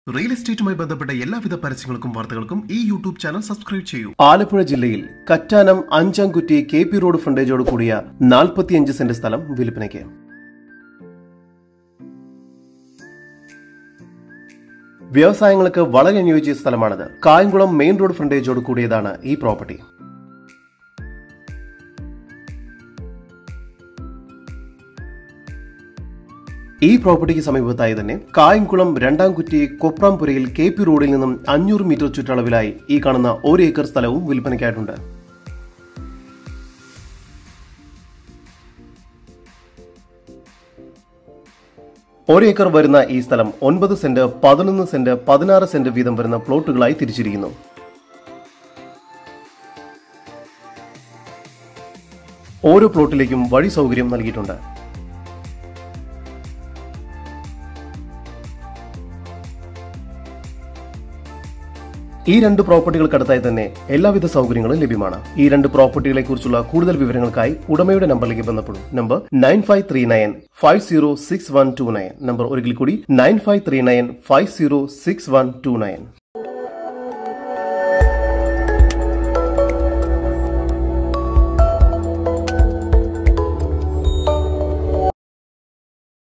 real എസ്റ്റേറ്റുമായി ബന്ധപ്പെട്ട എല്ലാവിധ പരസ്യങ്ങൾക്കും വാർത്തകൾക്കും ഈ യൂട്യൂബ് ചാനൽ സബ്സ്ക്രൈബ് ചെയ്യൂ ആലപ്പുഴ ജില്ലയിൽ Kattanam Anchamkutti K P road ഫ്രണ്ടേജോട് കൂടിയ നാൽപ്പത്തിയഞ്ച് സെന്റ് സ്ഥലം വിൽപ്പനയ്ക്ക് വ്യവസായങ്ങൾക്ക് വളരെ അനുയോജ്യ സ്ഥലമാണിത് കായംകുളം മെയിൻ റോഡ് ഫ്രണ്ടേജോട് കൂടിയതാണ് ഈ പ്രോപ്പർട്ടി ഈ പ്രോപ്പർട്ടിക്ക് സമീപത്തായി തന്നെ കായംകുളം രണ്ടാം കുറ്റി കൊപ്രാംപുരയിൽ കെ പി റോഡിൽ നിന്നും അഞ്ഞൂറ് മീറ്റർ ചുറ്റളവിലായി ഈ കാണുന്ന ഒരു ഏക്കർ സ്ഥലവും വിൽപ്പനയ്ക്കായിട്ടുണ്ട് ഒരു ഏക്കർ വരുന്ന ഈ സ്ഥലം ഒൻപത് സെന്റ് പതിനൊന്ന് സെന്റ് പതിനാറ് സെന്റ് വീതം വരുന്ന പ്ലോട്ടുകളായി തിരിച്ചിരിക്കുന്നു ഓരോ പ്ലോട്ടിലേക്കും വഴി സൗകര്യം നൽകിയിട്ടുണ്ട് ഈ രണ്ട് പ്രോപ്പർട്ടികൾക്കടുത്തായി തന്നെ എല്ലാവിധ സൗകര്യങ്ങളും ലഭ്യമാണ് ഈ രണ്ട് പ്രോപ്പർട്ടികളെ കുറിച്ചുള്ള കൂടുതൽ വിവരങ്ങൾക്കായി ഉടമയുടെ നമ്പറിലേക്ക് ബന്ധപ്പെടും number nine five three nine five zero six one two nine number ഒരിക്കൽ കൂടി nine five three nine five zero six one two nine